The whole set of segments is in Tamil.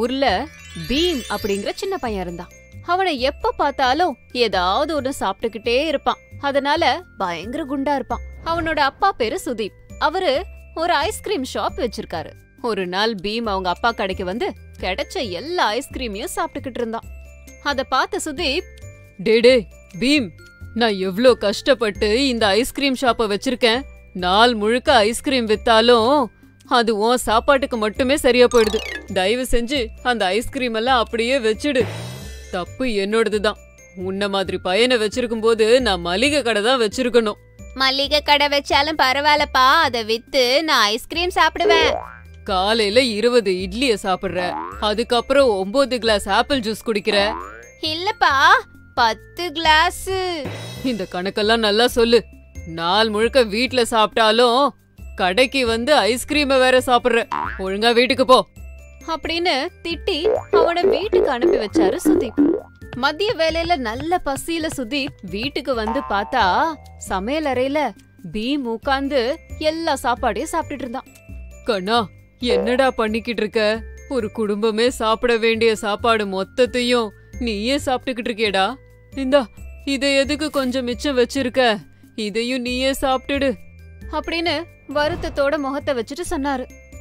ஊர்ல பீம் அப்படிங்கிற சின்ன பையன் இருந்தான் அவனை எப்ப பார்த்தாலும் ஏதாவது ஒண்ணு சாப்பிட்டுக்கிட்டே இருப்பான் அதனால பயங்கர குண்டா இருப்பான் அவனோட அப்பா பேரு சுதீப் அவரு ஒரு ஐஸ்கிரீம் ஷாப் வச்சிருக்காரு ஒரு நாள் பீம் அவங்க அப்பா கடைக்கு வந்து கிடைச்ச எல்லா ஐஸ்கிரீமையும் சாப்பிட்டுக்கிட்டு இருந்தான் அத பார்த்த சுதீப் டேடே பீம் நான் எவ்ளோ கஷ்டப்பட்டு இந்த ஐஸ்கிரீம் ஷாப்பை வச்சிருக்கேன் நாள் முழுக்க ஐஸ்கிரீம் வித்தாலும் அது உன் சாப்பாட்டுக்கு மட்டுமே சரியா போயிடுது தயவு செஞ்சு அந்த ஐஸ்கிரீம் எல்லாம் அப்படியே வச்சிடு தப்பு என்னோடது தான் உன்ன மாதிரி பையனை வச்சிருக்கும் போது நான் மளிகை கடை தான் வச்சிருக்கணும் மல்லிகை கடை வச்சாலும் பரவாயில்லப்பா அதை வித்து நான் ஐஸ்கிரீம் சாப்பிடுவேன் காலையில இருபது இட்லிய சாப்பிடுற அதுக்கப்புறம் ஒன்பது கிளாஸ் ஆப்பிள் ஜூஸ் குடிக்கிற இல்லப்பா பத்து கிளாஸ் இந்த கணக்கெல்லாம் நல்லா சொல்லு நாள் முழுக்க வீட்ல சாப்பிட்டாலும் கடைக்கு வந்து ஐஸ்கிரீமை வேற சாப்பிடுற ஒழுங்கா வீட்டுக்கு போ அப்படின்னு திட்டி அவனை வீட்டுக்கு அனுப்பி வச்சாரு சுதீப் மதிய வேலையில நல்ல பசியில சுதீப் வீட்டுக்கு வந்து பார்த்தா சமையல் அறையில பீம் உட்கார்ந்து எல்லா சாப்பாடையும் சாப்பிட்டுட்டு இருந்தான் கண்ணா என்னடா பண்ணிக்கிட்டு இருக்க ஒரு குடும்பமே சாப்பிட வேண்டிய சாப்பாடு மொத்தத்தையும் நீயே சாப்பிட்டுக்கிட்டு இருக்கேடா இந்தா இதை எதுக்கு கொஞ்சம் மிச்சம் வச்சிருக்க இதையும் நீயே சாப்பிட்டுடு அப்படின்னு வருத்தத்தோட முகத்தை வச்சுட்டு சொன்னாரு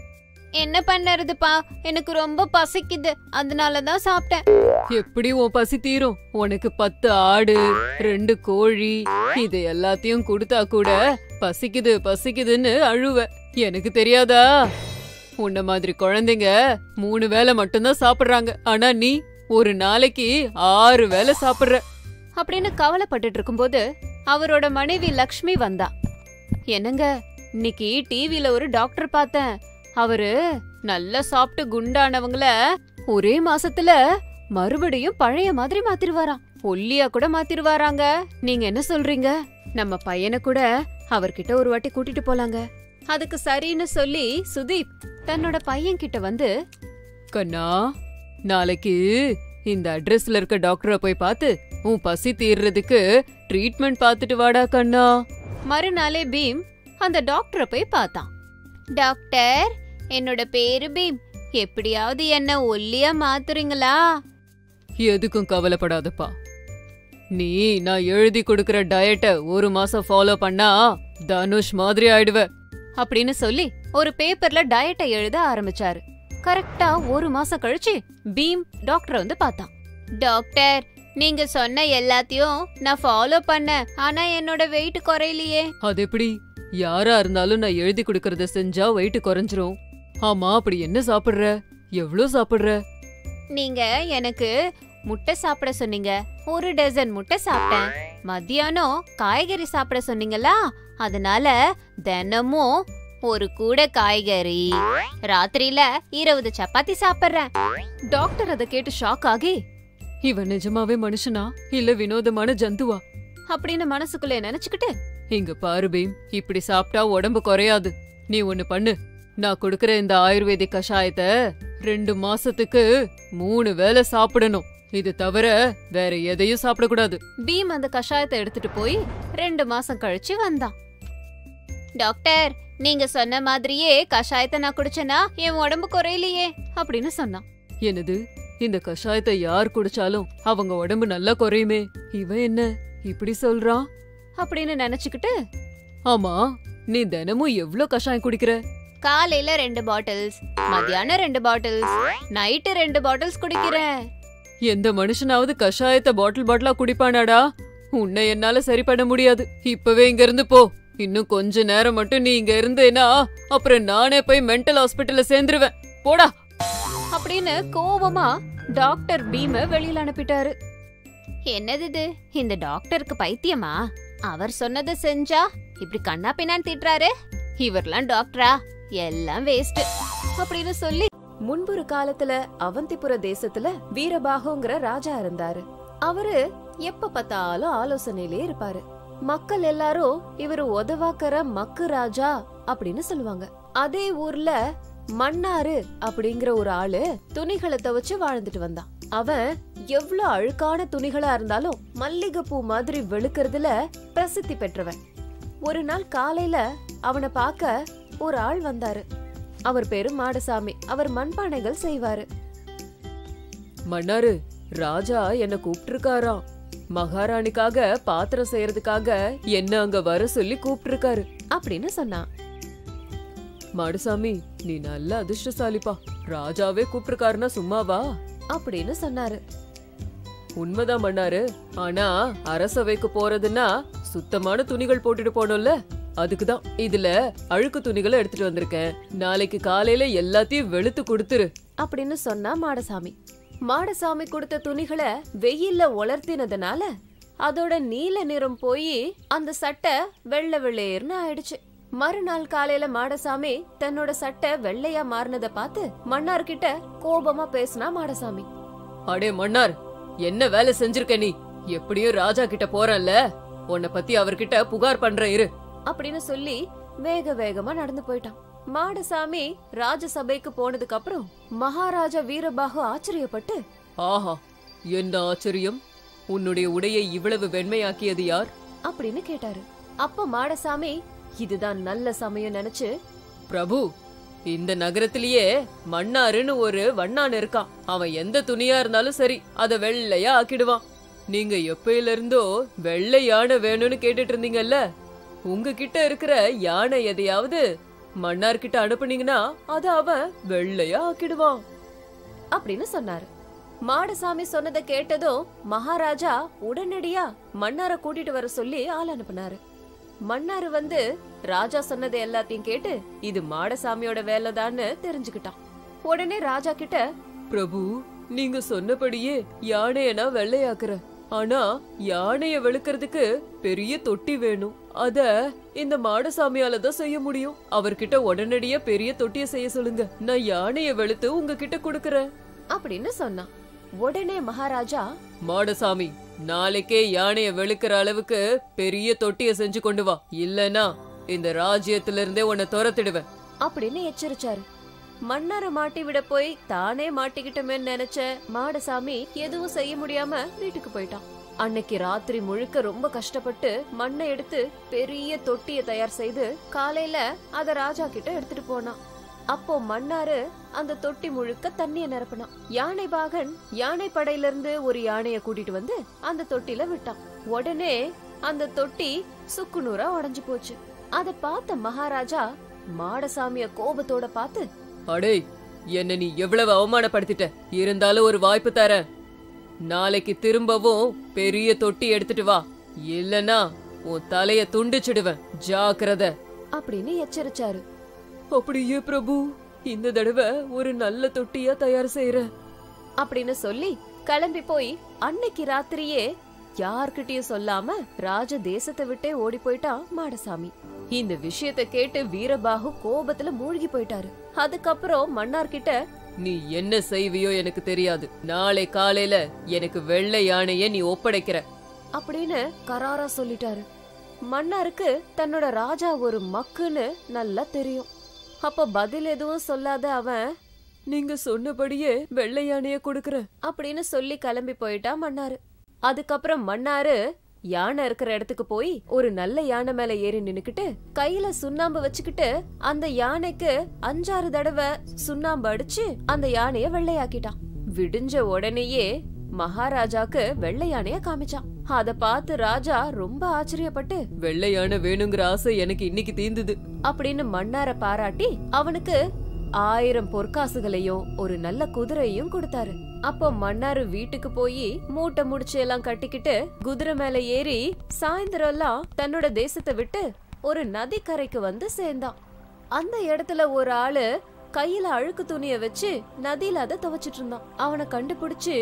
என்ன பண்ணறதுப்பா எனக்கு ரொம்ப பசிக்குது அதனால தான் சாப்பிட்டேன் எப்படி உன் பசி தீரும் உனக்கு பத்து ஆடு ரெண்டு கோழி இது எல்லாத்தையும் கொடுத்தா கூட பசிக்குது பசிக்குதுன்னு அழுவ எனக்கு தெரியாதா உன்ன மாதிரி குழந்தைங்க மூணு வேளை மட்டும்தான் சாப்பிடுறாங்க ஆனா நீ ஒரு நாளைக்கு ஆறு வேளை சாப்பிடுற அப்படின்னு கவலைப்பட்டுட்டு இருக்கும்போது அவரோட மனைவி லக்ஷ்மி வந்தா என்னங்க இன்னைக்கு டிவில ஒரு டாக்டர் பார்த்தேன் அவரு நல்லா சாப்பிட்டு குண்டானவங்கள ஒரே மாசத்துல மறுபடியும் பழைய மாதிரி மாத்திருவாராம் ஒல்லியா கூட மாத்திருவாராங்க நீங்க என்ன சொல்றீங்க நம்ம பையனை கூட அவர்கிட்ட ஒரு வாட்டி கூட்டிட்டு போலாங்க அதுக்கு சரின்னு சொல்லி சுதீப் தன்னோட பையன் கிட்ட வந்து கண்ணா நாளைக்கு இந்த அட்ரஸ்ல இருக்க டாக்டரை போய் பார்த்து உன் பசி தீர்றதுக்கு ட்ரீட்மெண்ட் பார்த்துட்டு வாடா கண்ணா மறுநாளே பீம் அந்த டாக்டரை போய் பார்த்தான் டாக்டர் என்னோட பேரு பீம் எப்படியாவது என்ன ஒல்லியா மாத்துறீங்களா எதுக்கும் கவலைப்படாதப்பா நீ நான் எழுதி கொடுக்கிற டயட்டை ஒரு மாசம் ஃபாலோ பண்ணா தனுஷ் மாதிரி ஆயிடுவ அப்படின்னு சொல்லி ஒரு பேப்பர்ல டயட்டை எழுத ஆரம்பிச்சாரு கரெக்டா ஒரு மாசம் கழிச்சு பீம் டாக்டர் வந்து பார்த்தான் டாக்டர் நீங்க சொன்ன எல்லாத்தையும் நான் ஃபாலோ பண்ணேன் ஆனா என்னோட வெயிட் குறையலையே அது எப்படி யாரா இருந்தாலும் நான் எழுதி கொடுக்கறத செஞ்சா வெயிட் குறைஞ்சிரும் ஆமா அப்படி என்ன சாப்பிடுற எவ்ளோ சாப்பிடுற நீங்க எனக்கு முட்டை சாப்பிட சொன்னீங்க ஒரு டசன் முட்டை சாப்பிட்டேன் மத்தியானம் காய்கறி சாப்பிட சொன்னீங்களா அதனால தினமும் ஒரு கூட காய்கறி ராத்திரியில இருபது சப்பாத்தி சாப்பிடுறேன் டாக்டர் அதை கேட்டு ஷாக் ஆகி இவன் நிஜமாவே மனுஷனா இல்ல வினோதமான ஜந்துவா அப்படின்னு மனசுக்குள்ள நினைச்சுக்கிட்டு இங்க பாரு பீம் இப்படி சாப்பிட்டா உடம்பு குறையாது நீ ஒண்ணு பண்ணு நான் கொடுக்கற இந்த ஆயுர்வேதிக் கஷாயத்தை ரெண்டு மாசத்துக்கு மூணு வேளை சாப்பிடணும் இது தவிர வேற எதையும் சாப்பிடக்கூடாது பீம் அந்த கஷாயத்தை எடுத்துட்டு போய் ரெண்டு மாசம் கழிச்சு வந்தான் டாக்டர் நீங்க சொன்ன மாதிரியே கஷாயத்தை நான் குடிச்சேனா என் உடம்பு குறையலையே அப்படின்னு சொன்னான் என்னது இந்த கஷாயத்தை யார் குடிச்சாலும் அவங்க உடம்பு நல்லா குறையுமே இவன் என்ன இப்படி சொல்றான் அப்படின்னு நினைச்சுக்கிட்டு ஆமா நீ தினமும் எவ்ளோ கஷாயம் குடிக்கிற காலையில ரெண்டு பாட்டில்ஸ் மத்தியானம் ரெண்டு பாட்டில்ஸ் நைட்டு ரெண்டு பாட்டில்ஸ் குடிக்கிறேன் எந்த மனுஷனாவது கஷாயத்தை பாட்டில் பாட்டிலா குடிப்பானாடா உன்னை என்னால சரி பண்ண முடியாது இப்பவே இங்க இருந்து போ இன்னும் கொஞ்ச நேரம் மட்டும் நீ இங்க இருந்தேனா அப்புறம் நானே போய் மென்டல் ஹாஸ்பிட்டல்ல சேர்ந்துருவேன் போடா அப்படின்னு கோவமா டாக்டர் பீம வெளியில அனுப்பிட்டாரு என்னது இது இந்த டாக்டருக்கு பைத்தியமா அவர் சொன்னதை செஞ்சா இப்படி கண்ணா பின்னான்னு திட்டுறாரு இவர்லாம் டாக்டரா எல்லாம் வேஸ்ட் அப்படின்னு சொல்லி முன்பொரு காலத்துல அவந்திபுர தேசத்துல வீரபாகுங்கிற ராஜா இருந்தாரு அவரு எப்ப பார்த்தாலும் ஆலோசனையிலே இருப்பாரு மக்கள் எல்லாரும் இவரு உதவாக்கற மக்கு ராஜா அப்படின்னு சொல்லுவாங்க அதே ஊர்ல மன்னாரு அப்படிங்கிற ஒரு ஆளு துணிகளை துவைச்சு வாழ்ந்துட்டு வந்தான் அவன் எவ்ளோ அழுக்கான துணிகளா இருந்தாலும் மல்லிகைப்பூ மாதிரி வெளுக்கறதுல பிரசித்தி பெற்றவன் ஒரு நாள் காலையில அவனை பார்க்க ஒரு ஆள் வந்தாரு அவர் பேரு மாடசாமி அவர் மண்பானைகள் செய்வாரு மன்னாரு ராஜா என்ன கூப்பிட்டிருக்காராம் மகாராணிக்காக பாத்திரம் செய்யறதுக்காக என்ன அங்க வர சொல்லி கூப்பிட்டிருக்காரு அப்படின்னு சொன்னான் மாடுசாமி நீ நல்ல அதிர்ஷ்டசாலிப்பா ராஜாவே கூப்பிட்டிருக்காருன்னா சும்மாவா அப்படின்னு சொன்னாரு உண்மைதான் மன்னாரு ஆனா அரசவைக்கு போறதுன்னா சுத்தமான துணிகள் போட்டுட்டு போனோம்ல அதுக்குதான் இதுல அழுக்கு துணிகளை எடுத்துட்டு வந்திருக்கேன் நாளைக்கு காலையில எல்லாத்தையும் வெளுத்து கொடுத்துரு அப்படின்னு சொன்னா மாடசாமி மாடசாமி கொடுத்த துணிகளை வெயில்ல உலர்த்தினதுனால அதோட நீல நிறம் போய் அந்த சட்டை வெள்ளை வெள்ளையர்னு ஆயிடுச்சு மறுநாள் காலையில மாடசாமி தன்னோட சட்டை வெள்ளையா மாறினத பார்த்து மன்னார்கிட்ட கோபமா பேசினா மாடசாமி அடே மன்னார் என்ன வேலை செஞ்சிருக்க நீ எப்படியும் ராஜா கிட்ட போறல்ல உன்னை பத்தி அவர்கிட்ட புகார் பண்றேன் இரு அப்படின்னு சொல்லி வேக வேகமா நடந்து போயிட்டான் மாடசாமி ராஜசபைக்கு போனதுக்கு அப்புறம் மகாராஜா வீரபாகு ஆச்சரியப்பட்டு ஆஹா என்ன ஆச்சரியம் உன்னுடைய உடையை இவ்வளவு வெண்மையாக்கியது யார் அப்படின்னு கேட்டாரு அப்ப மாடசாமி இதுதான் நல்ல சமயம் நினைச்சு பிரபு இந்த நகரத்திலேயே மன்னாருன்னு ஒரு வண்ணான் இருக்கான் அவன் எந்த துணியா இருந்தாலும் சரி அத வெள்ளையா ஆக்கிடுவான் நீங்க எப்பயில இருந்தோ வெள்ளை யானை வேணும்னு கேட்டுட்டு இருந்தீங்கல்ல உங்ககிட்ட இருக்கிற யானை எதையாவது மன்னார் கிட்ட அனுப்புனீங்கன்னா அத அவன் வெள்ளையா ஆக்கிடுவான் அப்படின்னு சொன்னாரு மாடசாமி சொன்னதை கேட்டதும் மகாராஜா உடனடியா மன்னார கூட்டிட்டு வர சொல்லி ஆள் அனுப்புனாரு மன்னாரு வந்து ராஜா சொன்னதை எல்லாத்தையும் கேட்டு இது மாடசாமியோட வேலைதான்னு தெரிஞ்சுக்கிட்டான் உடனே ராஜா கிட்ட பிரபு நீங்க சொன்னபடியே யானைய நான் வெள்ளையாக்குறேன் ஆனா யானைய வெளுக்கிறதுக்கு பெரிய தொட்டி வேணும் அத இந்த மாடசாமியால தான் செய்ய முடியும் அவர்கிட்ட உடனடியா பெரிய தொட்டிய செய்ய சொல்லுங்க நான் யானைய வெளுத்து உங்ககிட்ட கொடுக்கறேன் அப்படின்னு சொன்னான் உடனே மகாராஜா மாடசாமி நாளைக்கே யானைய வெளுக்கிற அளவுக்கு பெரிய தொட்டிய செஞ்சு கொண்டு வா இல்லனா இந்த ராஜ்யத்துல இருந்தே உன்னை துரத்திடுவேன் அப்படின்னு எச்சரிச்சாரு மன்னரை மாட்டி விட போய் தானே மாட்டிக்கிட்டோமேன்னு நினைச்ச மாடசாமி எதுவும் செய்ய முடியாம வீட்டுக்கு போயிட்டான் அன்னைக்கு ராத்திரி முழுக்க ரொம்ப கஷ்டப்பட்டு மண்ணை எடுத்து பெரிய தொட்டிய தயார் செய்து காலையில அத ராஜா கிட்ட எடுத்துட்டு போனான் அப்போ மன்னாரு அந்த தொட்டி முழுக்க தண்ணிய நிரப்பினான் யானை பாகன் யானை படையில இருந்து ஒரு யானைய கூட்டிட்டு வந்து அந்த தொட்டில விட்டான் உடனே அந்த தொட்டி சுக்குநூறா உடைஞ்சு போச்சு அத பார்த்த மகாராஜா மாடசாமிய கோபத்தோட பார்த்து அடே என்ன நீ எவ்வளவு அவமானப்படுத்திட்ட இருந்தாலும் ஒரு வாய்ப்பு தரேன் நாளைக்கு திரும்பவும் பெரிய தொட்டி எடுத்துட்டு வா இல்லனா உன் தலைய துண்டிச்சிடுவேன் ஜாக்கிரத அப்படின்னு எச்சரிச்சாரு அப்படியே பிரபு இந்த தடவை ஒரு நல்ல தொட்டியா தயார் செய்யறேன் அப்படின்னு சொல்லி கிளம்பி போய் அன்னைக்கு ராத்திரியே யார்கிட்டயும் சொல்லாம ராஜ தேசத்தை விட்டே ஓடி போயிட்டான் மாடசாமி இந்த விஷயத்த கேட்டு வீரபாகு கோபத்துல மூழ்கி போயிட்டாரு அதுக்கப்புறம் மன்னார்கிட்ட நீ என்ன செய்வியோ எனக்கு தெரியாது நாளை காலையில எனக்கு வெள்ளை யானைய நீ ஒப்படைக்கிற அப்படின்னு கராரா சொல்லிட்டாரு மன்னாருக்கு தன்னோட ராஜா ஒரு மக்குன்னு நல்லா தெரியும் அப்ப பதில் எதுவும் சொல்லாத அவன் நீங்க சொன்னபடியே வெள்ளை யானைய கொடுக்கறேன் அப்படின்னு சொல்லி கிளம்பி போயிட்டா மன்னாரு அதுக்கப்புறம் மன்னாரு யானை இருக்கிற இடத்துக்கு போய் ஒரு நல்ல யானை மேல ஏறி நின்னுக்கிட்டு கையில சுண்ணாம்பு வச்சுக்கிட்டு அந்த யானைக்கு அஞ்சாறு தடவை சுண்ணாம்பு அடிச்சு அந்த யானைய வெள்ளையாக்கிட்டான் விடிஞ்ச உடனேயே மகாராஜாக்கு வெள்ளை யானைய காமிச்சான் அத பார்த்து ராஜா ரொம்ப ஆச்சரியப்பட்டு வெள்ளை யானை வேணுங்கிற ஆசை எனக்கு இன்னைக்கு தீந்துது அப்படின்னு மன்னார பாராட்டி அவனுக்கு ஆயிரம் பொற்காசுகளையும் ஒரு நல்ல குதிரையும் கொடுத்தாரு அப்போ மன்னாரு வீட்டுக்கு போய் மூட்டை முடிச்சு எல்லாம் கட்டிக்கிட்டு குதிரை மேல ஏறி சாயந்தரம் எல்லாம் தன்னோட தேசத்தை விட்டு ஒரு நதிக்கரைக்கு வந்து சேர்ந்தான் அந்த இடத்துல ஒரு ஆளு கையில அழுக்கு துணிய வச்சு நதியில அதை துவைச்சிட்டு இருந்தான் அவனை கண்டுபிடிச்சு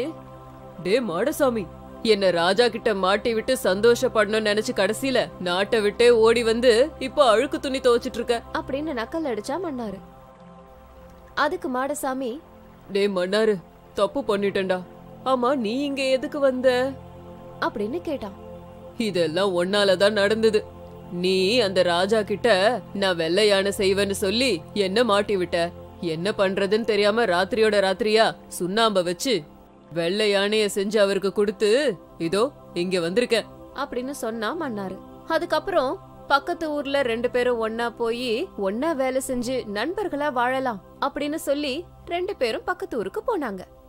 டே மாடசாமி என்ன ராஜா கிட்ட மாட்டி விட்டு சந்தோஷப்படணும்னு நினைச்சு கடைசியில நாட்டை விட்டே ஓடி வந்து இப்போ அழுக்கு துணி துவைச்சிட்டு இருக்க அப்படின்னு நக்கல் அடிச்சா மன்னாரு அதுக்கு மாடசாமி டே மன்னாரு தப்பு பண்ணிட்டேன்டா ஆமா நீ இங்க எதுக்கு வந்த அப்படின்னு கேட்டான் இதெல்லாம் ஒன்னாலதான் நடந்தது நீ அந்த ராஜா கிட்ட நான் வெள்ளை யானை செய்வேன்னு சொல்லி என்ன மாட்டி விட்ட என்ன பண்றதுன்னு தெரியாம ராத்திரியோட ராத்திரியா சுண்ணாம்ப வச்சு வெள்ளை யானைய செஞ்சு அவருக்கு கொடுத்து இதோ இங்க வந்திருக்கேன் அப்படின்னு சொன்னா மன்னாரு அதுக்கப்புறம் பக்கத்து ஊர்ல ரெண்டு பேரும் ஒன்னா போய் ஒன்னா வேலை செஞ்சு நண்பர்களா வாழலாம் அப்படின்னு சொல்லி ரெண்டு பேரும் பக்கத்து ஊருக்கு போனாங்க